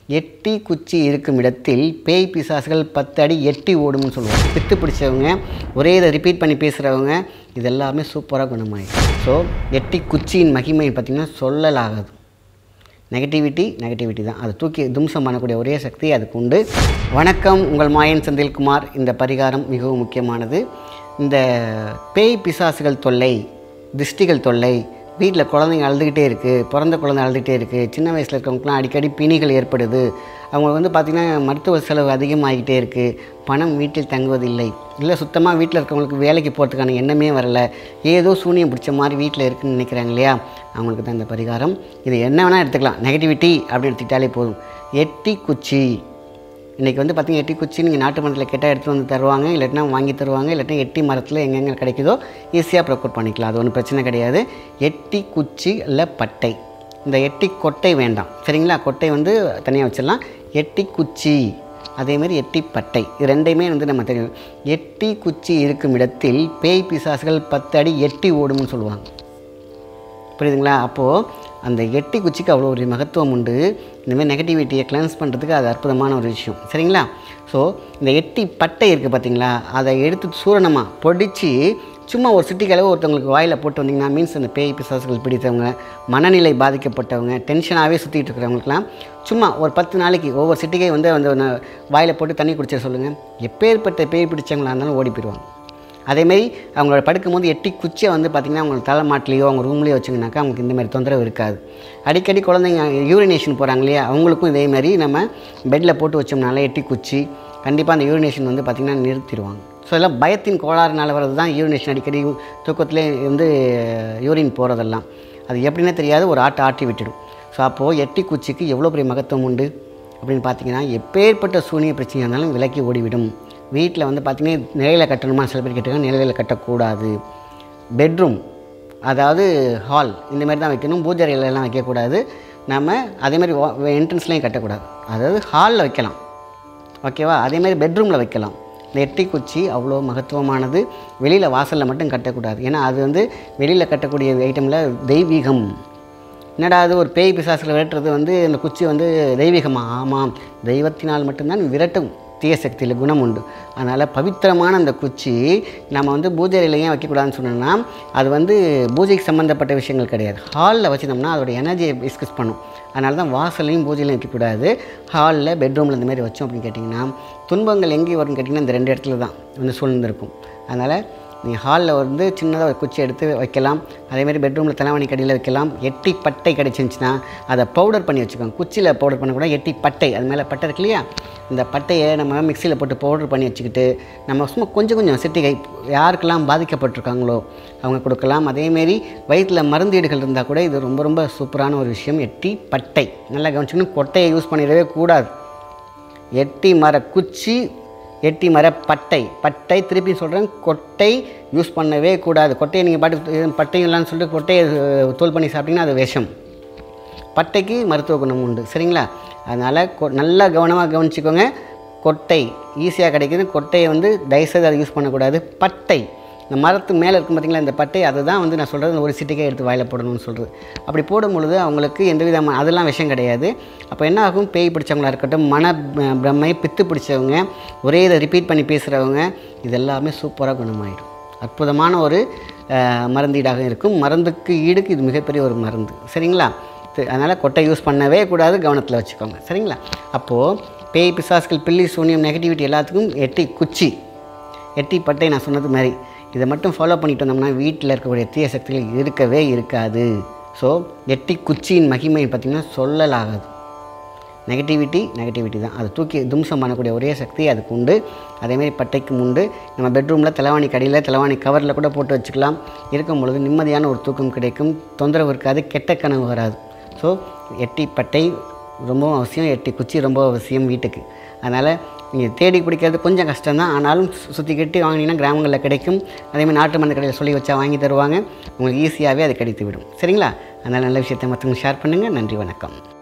எட்டி குச்சி இருக்கும் இடத்தில் பேய் பிசாசுகள் பத்து அடி எட்டி ஓடும்னு சொல்லுவாங்க பித்து பிடிச்சவங்க ஒரே இதை ரிப்பீட் பண்ணி பேசுகிறவங்க இது எல்லாமே சூப்பராக குணமாயிடும் ஸோ எட்டி குச்சியின் மகிமை பார்த்திங்கன்னா சொல்லலாகாது நெகட்டிவிட்டி நெகட்டிவிட்டி தான் அதை தூக்கி தும்சம் பண்ணக்கூடிய ஒரே சக்தி அதுக்கு உண்டு வணக்கம் உங்கள் மாயன் செந்தில்குமார் இந்த பரிகாரம் மிகவும் முக்கியமானது இந்த பேய் பிசாசுகள் தொல்லை திருஷ்டிகள் தொல்லை வீட்டில் குழந்தைங்க அழுதுகிட்டே இருக்குது பிறந்த குழந்தை அழுதுகிட்டே இருக்குது சின்ன வயசில் இருக்கவங்களுக்குலாம் அடிக்கடி பிணிகள் ஏற்படுது அவங்க வந்து பார்த்திங்கன்னா மருத்துவ செலவு அதிகமாகிட்டே இருக்குது பணம் வீட்டில் தங்குவதில்லை இல்லை சுத்தமாக வீட்டில் இருக்கவங்களுக்கு வேலைக்கு போகிறதுக்கான எண்ணமே வரல ஏதோ சூனியம் பிடிச்ச மாதிரி வீட்டில் இருக்குன்னு நினைக்கிறாங்க இல்லையா அவங்களுக்கு தான் இந்த பரிகாரம் இது என்ன வேணால் எடுத்துக்கலாம் நெகட்டிவிட்டி அப்படி எடுத்துக்கிட்டாலே போதும் எட்டி குச்சி இன்றைக்கி வந்து பார்த்திங்கன்னா எட்டி குச்சி நீங்கள் நாட்டு மரத்தில் கேட்டால் எடுத்து வந்து தருவாங்க இல்லாட்டினா வாங்கி தருவாங்க இல்லாட்டினா எட்டி மரத்தில் எங்கெங்கே கிடைக்குதோ ஈஸியாக ப்ரொக்யூர் பண்ணிக்கலாம் அது ஒன்றும் பிரச்சனை கிடையாது எட்டி குச்சி இல்லை பட்டை இந்த எட்டி கொட்டை வேண்டாம் சரிங்களா கொட்டை வந்து தனியாக வச்சிடலாம் எட்டி குச்சி அதேமாதிரி எட்டி பட்டை இது ரெண்டையுமே வந்து நம்ம தெரியும் எட்டி குச்சி இருக்கும் இடத்தில் பேய் பிசாசுகள் பத்து அடி எட்டி ஓடும்னு சொல்லுவாங்க புரியுதுங்களா அப்போது அந்த எட்டி குச்சிக்கு அவ்வளோ ஒரு மகத்துவம் உண்டு இந்தமாதிரி நெகட்டிவிட்டியை கிளென்ஸ் பண்ணுறதுக்கு அது அற்புதமான ஒரு விஷயம் சரிங்களா ஸோ இந்த எட்டி பட்டை இருக்குது பார்த்தீங்களா அதை எடுத்து சூரணமாக பொடிச்சு சும்மா ஒரு சிட்டிக்கு அளவு ஒருத்தவங்களுக்கு வாயில் போட்டு வந்தீங்கன்னா மீன்ஸ் அந்த பேய் பிசாசுகள் பிடித்தவங்க மனநிலை பாதிக்கப்பட்டவங்க டென்ஷனாகவே சுற்றிட்டு இருக்கிறவங்களுக்குலாம் சும்மா ஒரு பத்து நாளைக்கு ஒவ்வொரு சிட்டிக்கை வந்து அந்த வாயில் போட்டு தண்ணி குடிச்ச சொல்லுங்கள் எப்பேற்பட்ட பேய் பிடிச்சவங்களா இருந்தாலும் ஓடி போயிடுவாங்க அதேமாரி அவங்களோட படுக்கும்போது எட்டி குச்சியை வந்து பார்த்திங்கன்னா அவங்க தலைமாட்டிலையோ அவங்க ரூம்லேயோ வச்சுங்கனாக்கா அவங்களுக்கு இந்த மாதிரி தொந்தரவு இருக்காது அடிக்கடி குழந்தைங்க யூரினேஷன் போகிறாங்க இல்லையா அவங்களுக்கும் இதே மாதிரி நம்ம பெட்டில் போட்டு வச்சோம்னால எட்டி குச்சி கண்டிப்பாக அந்த யூரினேஷன் வந்து பார்த்திங்கன்னா நிறுத்திடுவாங்க ஸோ இதெல்லாம் பயத்தின் கோளாறுனால வர்றது தான் யூரினேஷன் அடிக்கடி தூக்கத்திலே வந்து யூரின் போகிறதெல்லாம் அது எப்படின்னே தெரியாது ஒரு ஆட்டை ஆட்டி விட்டுடும் ஸோ அப்போது எட்டி குச்சிக்கு எவ்வளோ பெரிய மகத்துவம் உண்டு அப்படின்னு பார்த்தீங்கன்னா எப்பேற்பட்ட சூனிய பிரச்சனையாக இருந்தாலும் விலக்கி ஓடிவிடும் வீட்டில் வந்து பார்த்திங்கன்னா நிலையில் கட்டணுமா சில பேர் கேட்டுருக்காங்க நிலையில் கட்டக்கூடாது பெட்ரூம் அதாவது ஹால் இந்த மாதிரி தான் வைக்கணும் பூஜை அறையிலலாம் வைக்கக்கூடாது நம்ம அதேமாதிரி என்ட்ரன்ஸ்லேயும் கட்டக்கூடாது அதாவது ஹாலில் வைக்கலாம் ஓகேவா அதேமாதிரி பெட்ரூமில் வைக்கலாம் இந்த எட்டி குச்சி அவ்வளோ மகத்துவமானது வெளியில் வாசலில் மட்டும் கட்டக்கூடாது ஏன்னா அது வந்து வெளியில் கட்டக்கூடிய ஐட்டமில் தெய்வீகம் என்னடா அது ஒரு பேய் பிசாசுகளை விரட்டுறது வந்து இந்த குச்சி வந்து தெய்வீகமா ஆமாம் தெய்வத்தினால் மட்டும்தான் விரட்டும் தீய சக்தியில் குணம் உண்டு அதனால் பவித்திரமான அந்த குச்சி நம்ம வந்து பூஜை அறையில் ஏன் வைக்கக்கூடாதுன்னு சொன்னோம்னா அது வந்து பூஜைக்கு சம்மந்தப்பட்ட விஷயங்கள் கிடையாது ஹாலில் வச்சிருந்தோம்னா அதோட எனர்ஜியை டிஸ்கஸ் பண்ணும் அதனால தான் வாசல்லையும் பூஜையிலையும் வைக்கக்கூடாது ஹாலில் பெட்ரூமில் இந்த மாதிரி வச்சோம் அப்படின்னு கேட்டிங்கன்னா துன்பங்கள் எங்கே வரும்னு கேட்டிங்கன்னா இந்த ரெண்டு இடத்துல தான் வந்து சூழ்ந்திருக்கும் அதனால் நீங்கள் ஹாலில் வந்து சின்னதாக ஒரு குச்சி எடுத்து வைக்கலாம் அதேமாதிரி பெட்ரூமில் தலைவாணி கடியில் வைக்கலாம் எட்டி பட்டை கிடச்சிருந்துச்சின்னா அதை பவுடர் பண்ணி வச்சுக்கோங்க குச்சியில் பவுடர் பண்ணக்கூடாது எட்டி பட்டை அது மேலே பட்டை இருக்கு இல்லையா இந்த பட்டையை நம்ம மிக்சியில் போட்டு பவுடர் பண்ணி வச்சுக்கிட்டு நம்ம சும்மா கொஞ்சம் கொஞ்சம் சிட்டிகை யாருக்கெல்லாம் பாதிக்கப்பட்டிருக்காங்களோ அவங்க கொடுக்கலாம் அதேமாரி வயிற்றில் மருந்தீடுகள் இருந்தால் கூட இது ரொம்ப ரொம்ப சூப்பரான ஒரு விஷயம் எட்டி பட்டை நல்லா கவனிச்சுக்கணும் கொட்டையை யூஸ் பண்ணிடவே கூடாது எட்டி மர குச்சி எட்டி மர பட்டை பட்டை திருப்பி சொல்கிறேன் கொட்டை யூஸ் பண்ணவே கூடாது கொட்டையை நீங்கள் பாட்டு பட்டைங்களான்னு சொல்லிட்டு கொட்டையை தோல் பண்ணி சாப்பிட்டீங்கன்னா அது விஷம் பட்டைக்கு மருத்துவ குணம் உண்டு சரிங்களா அதனால் கொ நல்லா கவனமாக கவனிச்சிக்கோங்க கொட்டை ஈஸியாக கிடைக்குது கொட்டையை வந்து தயவுசெய்து அதை யூஸ் பண்ணக்கூடாது பட்டை இந்த மரத்து மேலே இருக்கும் பார்த்திங்களா இந்த பட்டை அதுதான் வந்து நான் சொல்கிறது ஒரு சிட்டிக்கே எடுத்து வாயில் போடணும்னு சொல்கிறது அப்படி போடும் பொழுது அவங்களுக்கு எந்த விதமான அதெல்லாம் விஷயம் கிடையாது அப்போ என்ன ஆகும் பேய் பிடிச்சவங்களா இருக்கட்டும் மன பிரம்மை பித்து பிடிச்சவங்க ஒரே இதை ரிப்பீட் பண்ணி பேசுகிறவங்க இது எல்லாமே சூப்பராக குணமாயிடும் அற்புதமான ஒரு மருந்தீடாக இருக்கும் மருந்துக்கு ஈடுக்கு இது மிகப்பெரிய ஒரு மருந்து சரிங்களா அதனால் கொட்டை யூஸ் பண்ணவே கூடாது கவனத்தில் வச்சுக்கோங்க சரிங்களா அப்போது பேய் பிசாஸ்கள் பில்லி சூனியம் நெகட்டிவிட்டி எல்லாத்துக்கும் எட்டி குச்சி எட்டி பட்டை நான் சொன்னது மாதிரி இதை மட்டும் ஃபாலோ பண்ணிட்டு வந்தோம்னா வீட்டில் இருக்கக்கூடிய தீய சக்திகள் இருக்கவே இருக்காது ஸோ எட்டி குச்சியின் மகிமை பார்த்திங்கன்னா சொல்லலாகாது நெகட்டிவிட்டி நெகட்டிவிட்டி தான் அதை தூக்கி தும்சம் பண்ணக்கூடிய ஒரே சக்தி அதுக்கு உண்டு அதேமாதிரி பட்டைக்கும் உண்டு நம்ம பெட்ரூமில் தலைவாணி கடியில் தலைவாணி கவரில் கூட போட்டு வச்சுக்கலாம் இருக்கும் பொழுது நிம்மதியான ஒரு தூக்கம் கிடைக்கும் தொந்தரவு இருக்காது கெட்ட கனவு வராது ஸோ எட்டி பட்டை ரொம்பவும் அவசியம் எட்டி குச்சி ரொம்ப அவசியம் வீட்டுக்கு அதனால் நீங்கள் தேடி பிடிக்கிறது கொஞ்சம் கஷ்டம்தான் ஆனாலும் சுற்றி கட்டி வாங்கினீங்கன்னா கிராமங்களில் கிடைக்கும் அதேமாதிரி நாட்டு மருந்து கடையில் சொல்லி வச்சா வாங்கி தருவாங்க உங்களுக்கு ஈஸியாகவே அது கிடைத்து விடும் சரிங்களா அதனால் நல்ல விஷயத்தை மற்றவங்க ஷேர் பண்ணுங்கள் நன்றி வணக்கம்